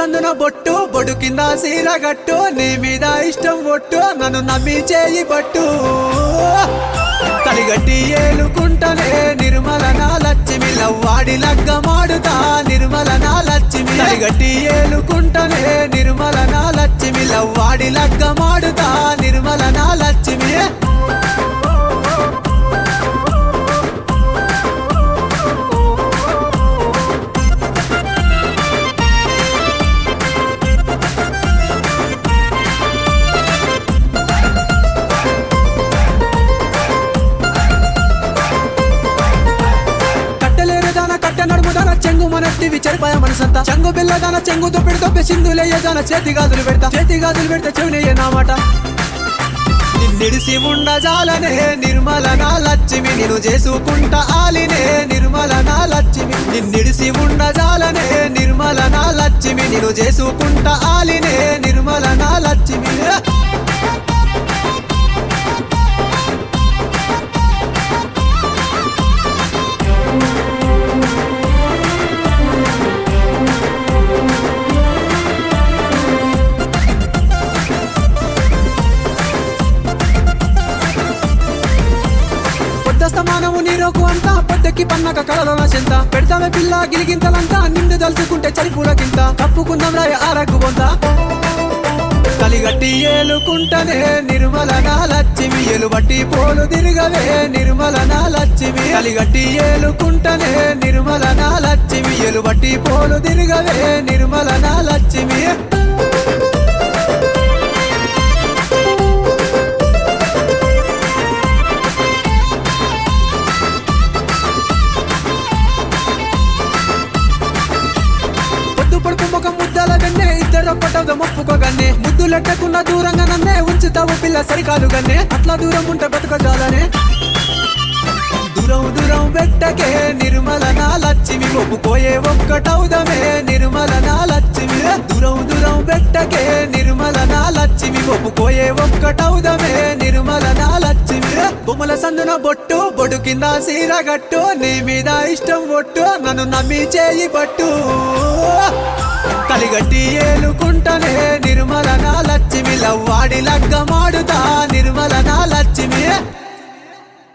సందున బొట్టు బొడు కింద సీర గట్టు నీ మీద ఇష్టం ఒట్టు నన్ను నమ్మి చేయి బట్టు తలిగట్టి ఏలుకుంటనే నిర్మల నా లక్ష్మి లవ్వాడి లగ్గమాడుతా నిర్మల నా లక్ష్మి తలిగట్టి ఏలుకుంటనే నిర్మల నా లక్ష్మి లవ్వాడి లగ్గమాడుతా నిర్మల నా లక్ష్మి కట్టలేరు దాన కట్ట నడుము దాన చెంగు మనట్టివి చెరిపాయ మనసంతా చెంగు బిల్ల దాన చెంగు దుప్పిడి తప్పి సింధులయ్య దాన చేతి గాజులు పెడతా చేతి గాజులు పెడితే చెవినయ్య నా మాట నిన్నిడిసి ఉండజాలనే నిర్మల నా లక్ష్మి నేను చేసుకుంటా ఆలినే నిర్మల నా లక్ష్మి నిన్నిడిసి ఉండజాలనే నిర్మల నా లక్ష్మి నేను చేసుకుంటా ఆలినే నిర్మల నా లక్ష్మి పొద్దస్తమానము నీరోకు అంతా పొద్దకి పన్నక కలలోన చెంత పెడతామే పిల్ల గిలిగింతలంతా నిండు దలుచుకుంటే చలిపూలకింత తప్పుకుందాం రాయ ఆరగ్గు బొంత కలిగట్టి ఏలుకుంటనే నిర్మల నా లక్ష్మి ఎలుబట్టి పోలు తిరగవే నిర్మల నా లక్ష్మి కలిగట్టి ఏలుకుంటనే నిర్మల నా లక్ష్మి ఎలుబట్టి పోలు తిరగవే నిర్మల నా లక్ష్మి పొద్దు పడుపు ముఖం ముద్దల గన్నే ఇద్దరు కొట్టవుద మొప్పుకోగన్నే ముద్దులెట్టకున్న దూరంగా నన్నే ఉంచుతావు పిల్ల సరికాలు గన్నే అట్లా దూరం ఉంటే బతుకజాలనే దూరం దూరం పెట్టకే నిర్మల నా లక్ష్మి ఒప్పుకోయే ఒక్కటవుదమే నిర్మల నా లక్ష్మి దూరం దూరం పెట్టకే నిర్మల నా లక్ష్మి ఒప్పుకోయే ఒక్కటవుదమే నిర్మల నా లక్ష్మి బొమ్మల సందున బొట్టు బొడు కింద సీర గట్టు నీ మీద ఇష్టం ఒట్టు నన్ను నమ్మి చేయి పట్టు కలిగట్టి ఏలుకుంటనే నిర్మల నా లక్ష్మి లవ్వాడి లగ్గమాడుతా నిర్మల నా లక్ష్మి